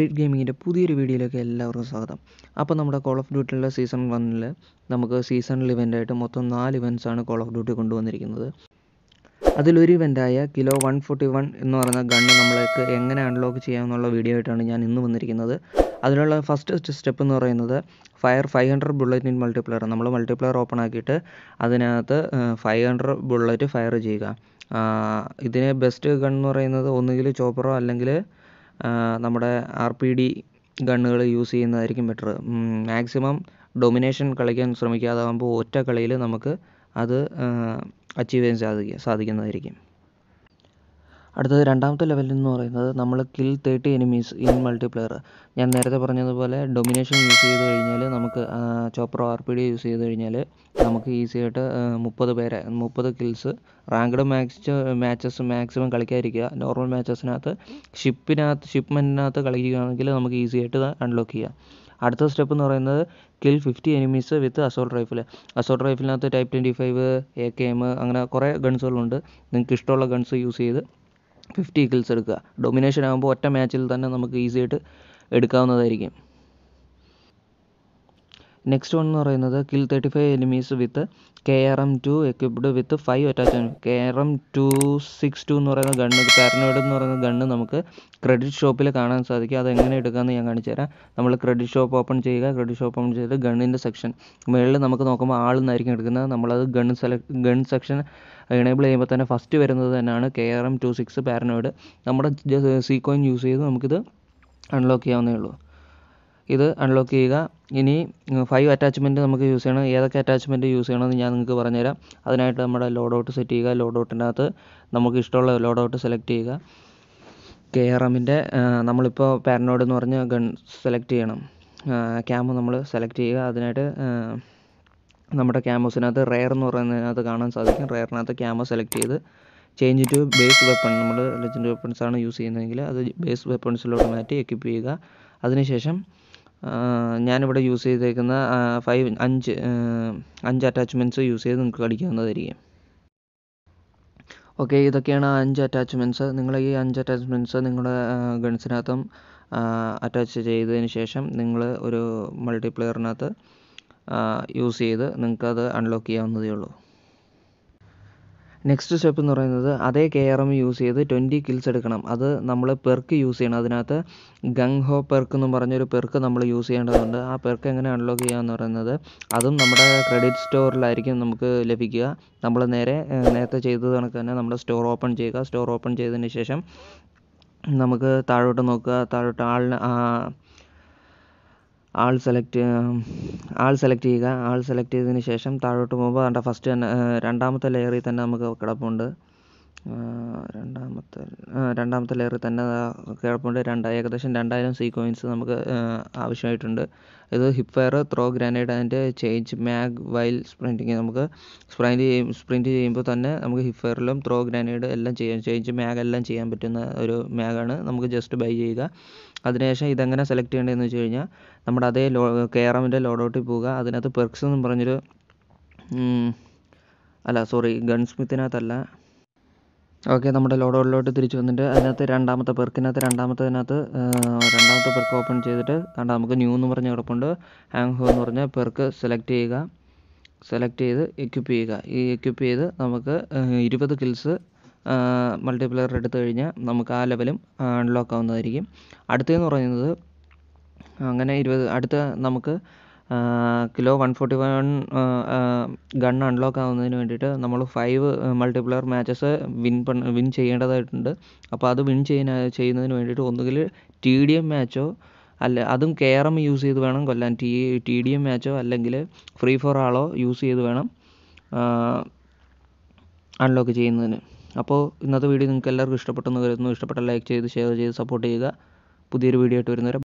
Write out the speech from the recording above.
Crete ഗെയിമിങ്ങിൻ്റെ പുതിയൊരു വീഡിയോയിലേക്ക് എല്ലാവർക്കും സ്വാഗതം അപ്പോൾ നമ്മുടെ കോൾ ഓഫ് ഡ്യൂട്ടിയിലെ സീസൺ വണ്ണിൽ നമുക്ക് സീസണൽ ഇവൻ്റായിട്ട് മൊത്തം നാല് ഇവൻറ്റ്സാണ് കോൾ ഓഫ് ഡ്യൂട്ടി കൊണ്ടുവന്നിരിക്കുന്നത് അതിലൊരു ഇവൻ്റായ കിലോ വൺ ഫോർട്ടി വൺ എന്ന് പറയുന്ന ഗണ്ണ് നമ്മൾക്ക് എങ്ങനെ അൺലോക്ക് ചെയ്യാമെന്നുള്ള വീഡിയോ ആയിട്ടാണ് ഞാൻ ഇന്ന് വന്നിരിക്കുന്നത് അതിനുള്ള ഫസ്റ്റ് സ്റ്റെപ്പ് എന്ന് പറയുന്നത് fire five hundred bullet in multiplayer നമ്മൾ മൾട്ടിപ്ലെയർ ഓപ്പൺ ആക്കിയിട്ട് അതിനകത്ത് ഫൈവ് ഹൺഡ്രഡ് ബുള്ളറ്റ് ഫയർ ചെയ്യുക ഇതിന് ബെസ്റ്റ് ഗൺ എന്ന് പറയുന്നത് ഒന്നുകിൽ ചോപ്പറോ അല്ലെങ്കിൽ നമ്മുടെ ആർ പി ഡി ഗണ്ണുകൾ യൂസ് ചെയ്യുന്നതായിരിക്കും ബെറ്റർ മാക്സിമം ഡൊമിനേഷൻ കളിക്കാൻ ശ്രമിക്കുക അതാകുമ്പോൾ ഒറ്റ കളിയിൽ നമുക്ക് അത് അച്ചീവ് ചെയ്യാൻ സാധിക്കുക സാധിക്കുന്നതായിരിക്കും അടുത്തത് രണ്ടാമത്തെ ലെവൽ എന്ന് പറയുന്നത് നമ്മൾ kill thirty enemies in multiplayer ഞാൻ നേരത്തെ പറഞ്ഞതുപോലെ ഡൊമിനേഷൻ യൂസ് ചെയ്ത് കഴിഞ്ഞാൽ നമുക്ക് ചോപ്പറോ ആർ പി ഡി യൂസ് ചെയ്ത് കഴിഞ്ഞാൽ നമുക്ക് ഈസി ആയിട്ട് മുപ്പത് പേരെ മുപ്പത് kills ranked max matches maximum കളിക്കാതിരിക്കുക നോർമൽ മാച്ചസിനകത്ത് ഷിപ്പിനകത്ത് ഷിപ്മെൻറ്റിനകത്ത് കളിക്കുകയാണെങ്കിൽ നമുക്ക് ഈസി ആയിട്ട് അൺലോക്ക് ചെയ്യാം അടുത്ത സ്റ്റെപ്പ് എന്ന് പറയുന്നത് kill fifty enemies with assault rifle assault റൈഫിനകത്ത് type twenty five A K M അങ്ങനെ കുറേ ഗൺസുകളുണ്ട് നിങ്ങൾക്ക് ഇഷ്ടമുള്ള ഗൺസ് യൂസ് ചെയ്ത് ഫിഫ്റ്റി കിൽസ് എടുക്കുക ഡൊമിനേഷൻ ആകുമ്പോൾ ഒറ്റ മാച്ചിൽ തന്നെ നമുക്ക് ഈസി ആയിട്ട് എടുക്കാവുന്നതായിരിക്കും നെക്സ്റ്റ് വൺ എന്ന് പറയുന്നത് kill thirty five enemies with K R M two equipped with five attachment K R M two six two എന്ന് പറയുന്ന ഗണ്ണ് പാരനോയിഡ് എന്ന് പറയുന്ന ഗണ്ണ് നമുക്ക് ക്രെഡിറ്റ് ഷോപ്പിൽ കാണാൻ സാധിക്കും അത് എങ്ങനെ എടുക്കാമെന്ന് ഞാൻ കാണിച്ചു തരാം നമ്മൾ ക്രെഡിറ്റ് ഷോപ്പ് ഓപ്പൺ ചെയ്യുക ക്രെഡിറ്റ് ഷോപ്പ് ഓപ്പൺ ചെയ്ത് ഗണ്ണിൻ്റെ സെക്ഷൻ മുകളിൽ നമുക്ക് നോക്കുമ്പോൾ ആളെന്നായിരിക്കും എടുക്കുന്നത് നമ്മളത് gun select gun section enable ചെയ്യുമ്പോൾ തന്നെ ഫസ്റ്റ് വരുന്നത് തന്നെയാണ് K R M two six paranoid നമ്മുടെ സീക്കോയിൻ യൂസ് ചെയ്ത് നമുക്കിത് അൺലോക്ക് ചെയ്യാവുന്നേ ഉള്ളൂ ഇത് അൺലോക്ക് ചെയ്യുക ഇനി ഫൈവ് അറ്റാച്ച്മെൻറ്റ് നമുക്ക് യൂസ് ചെയ്യണം ഏതൊക്കെ അറ്റാച്ച്മെൻറ്റ് യൂസ് ചെയ്യണമെന്ന് ഞാൻ നിങ്ങൾക്ക് പറഞ്ഞുതരാം അതിനായിട്ട് നമ്മുടെ ലോഡ് ഔട്ട് സെറ്റ് ചെയ്യുക ലോഡ് ഔട്ടിനകത്ത് നമുക്ക് ഇഷ്ടമുള്ള ലോഡ് ഔട്ട് സെലക്ട് ചെയ്യുക കെ ആർ എമ്മിൻ്റെ നമ്മളിപ്പോൾ പാരനോഡ് എന്ന് പറഞ്ഞ ഗൺ സെലക്ട് ചെയ്യണം ക്യാമ് നമ്മൾ സെലക്ട് ചെയ്യുക അതിനായിട്ട് നമ്മുടെ ക്യാമോസിനകത്ത് റെയർ എന്ന് പറയുന്നതിനകത്ത് കാണാൻ സാധിക്കും റെയറിനകത്ത് ക്യാമോ സെലക്ട് ചെയ്ത് ചേഞ്ച് ടു ബേസ് വെപ്പൺ നമ്മൾ ലെജൻഡ് വെപ്പൺസ് ആണ് യൂസ് ചെയ്യുന്നതെങ്കിൽ അത് ബേസ് വെപ്പൺസിലോട്ട് മാറ്റി എക്വിപ്പ് ചെയ്യുക അതിനുശേഷം ഞാനിവിടെ യൂസ് ചെയ്തേക്കുന്ന ഫൈവ് അഞ്ച് അഞ്ച് അറ്റാച്ച്മെൻറ്റ്സ് യൂസ് ചെയ്ത് നിങ്ങൾക്ക് കളിക്കാവുന്നതായിരിക്കും ഓക്കെ ഇതൊക്കെയാണ് ആ അഞ്ച് അറ്റാച്ച്മെൻറ്റ്സ് നിങ്ങൾ ഈ അഞ്ച് അറ്റാച്ച്മെൻറ്റ്സ് നിങ്ങളുടെ ഗൺസിനകത്തും അറ്റാച്ച് ചെയ്തതിന് ശേഷം നിങ്ങൾ ഒരു മൾട്ടിപ്ലെയറിനകത്ത് യൂസ് ചെയ്ത് നിങ്ങൾക്കത് അൺലോക്ക് ചെയ്യാവുന്നതേ ഉള്ളൂ നെക്സ്റ്റ് സ്റ്റെപ്പ് എന്ന് പറയുന്നത് അതേ കെ ആർ എം യൂസ് ചെയ്ത് ട്വൻറ്റി കിൽസ് എടുക്കണം അത് നമ്മൾ പെർക്ക് യൂസ് ചെയ്യണം അതിനകത്ത് ഗങ് ഹോ പെർക്ക് എന്ന് പറഞ്ഞൊരു പെർക്ക് നമ്മൾ യൂസ് ചെയ്യേണ്ടതുണ്ട് ആ പെർക്ക് എങ്ങനെ അൺലോക്ക് ചെയ്യുക എന്ന് പറയുന്നത് അതും നമ്മുടെ ക്രെഡിറ്റ് സ്റ്റോറിലായിരിക്കും നമുക്ക് ലഭിക്കുക നമ്മൾ നേരെ നേരത്തെ ചെയ്തത് കണക്ക് തന്നെ നമ്മുടെ സ്റ്റോർ ഓപ്പൺ ചെയ്യുക സ്റ്റോർ ഓപ്പൺ ചെയ്തതിന് ശേഷം നമുക്ക് താഴോട്ട് നോക്കുക താഴോട്ട് ആളിന് ആൾ സെലക്ട് ആൾ സെലക്ട് ചെയ്യുക ആൾ സെലക്ട് ചെയ്തതിന് ശേഷം താഴോട്ട് പോകുമ്പോൾ അതിൻ്റെ ഫസ്റ്റ് തന്നെ രണ്ടാമത്തെ ലെയറിൽ തന്നെ നമുക്ക് കിടപ്പുണ്ട് രണ്ടാമത്തെ രണ്ടാമത്തെ ലെയറിൽ തന്നെ കിടപ്പുണ്ട് രണ്ട് ഏകദേശം രണ്ടായിരം സീ കോയിൻസ് നമുക്ക് ആവശ്യമായിട്ടുണ്ട് ഇത് hip fire throw grenade and change mag while sprinting നമുക്ക് സ്പ്രൈൻറ്റ് ചെയ്യും സ്പ്രിൻറ്റ് ചെയ്യുമ്പോൾ തന്നെ നമുക്ക് ഹിപ്പ് ഫയറിലും ത്രോ ഗ്രാനൈഡ് എല്ലാം ചെയ്യാം ചേഞ്ച് മാഗ് എല്ലാം ചെയ്യാൻ പറ്റുന്ന ഒരു മാഗാണ് നമുക്ക് ജസ്റ്റ് ബൈ ചെയ്യുക അതിനുശേഷം ഇതെങ്ങനെ സെലക്ട് ചെയ്യേണ്ടതെന്ന് വെച്ച് കഴിഞ്ഞാൽ നമ്മുടെ അതേ ലോ കെ ആർ എമ്മിൻ്റെ ലോഡൗട്ടിൽ പോവുക അതിനകത്ത് പെർക്സ് എന്നും പറഞ്ഞൊരു അല്ല സോറി ഗൺ സ്മിത്തിനകത്തല്ല ഓക്കെ നമ്മുടെ ലോഡൗട്ടിലോട്ട് തിരിച്ചു വന്നിട്ട് അതിനകത്ത് രണ്ടാമത്തെ പെർക്കിനകത്ത് രണ്ടാമത്തതിനകത്ത് രണ്ടാമത്തെ പെർക്ക് ഓപ്പൺ ചെയ്തിട്ട് കണ്ട നമുക്ക് ന്യൂ എന്ന് പറഞ്ഞ കിടപ്പുണ്ട് ഹാങ് ഹോ എന്ന് പറഞ്ഞ പെർക്ക് സെലക്ട് ചെയ്യുക സെലക്ട് ചെയ്ത് എക്യുപ്പ് ചെയ്യുക ഈ എക്യുപ്പ് ചെയ്ത് നമുക്ക് ഇരുപത് കിൽസ് മൾട്ടിപ്ലെയർ എടുത്തു കഴിഞ്ഞാൽ നമുക്ക് ആ ലെവലും അൺലോക്ക് ആവുന്നതായിരിക്കും അടുത്തതെന്ന് പറയുന്നത് അങ്ങനെ ഇരുപത് അടുത്ത നമുക്ക് kilo one forty one gun unlock ആവുന്നതിന് വേണ്ടിയിട്ട് നമ്മൾ ഫൈവ് മൾട്ടിപ്ലെയർ മാച്ചസ് വിൻ പണ വിൻ ചെയ്യേണ്ടതായിട്ടുണ്ട് അപ്പോൾ അത് വിൻ ചെയ്യാൻ ചെയ്യുന്നതിന് വേണ്ടിയിട്ട് ഒന്നുകിൽ ടി ഡി എം മാച്ചോ അല്ല അതും കെ ആർ എം യൂസ് ചെയ്ത് വേണം കൊല്ലാൻ ടി ടി ഡി എം മാച്ചോ അല്ലെങ്കിൽ ഫ്രീ ഫോർ ആളോ യൂസ് ചെയ്ത് വേണം അൺലോക്ക് ചെയ്യുന്നതിന് അപ്പോൾ ഇന്നത്തെ വീഡിയോ നിങ്ങൾക്ക് എല്ലാവർക്കും ഇഷ്ടപ്പെട്ടെന്ന് കരുതുന്നു ഇഷ്ടപ്പെട്ട ലൈക്ക് ചെയ്ത് ഷെയർ ചെയ്ത് സപ്പോർട്ട് ചെയ്യുക പുതിയൊരു വീഡിയോ ആയിട്ട് വരുന്നവരെ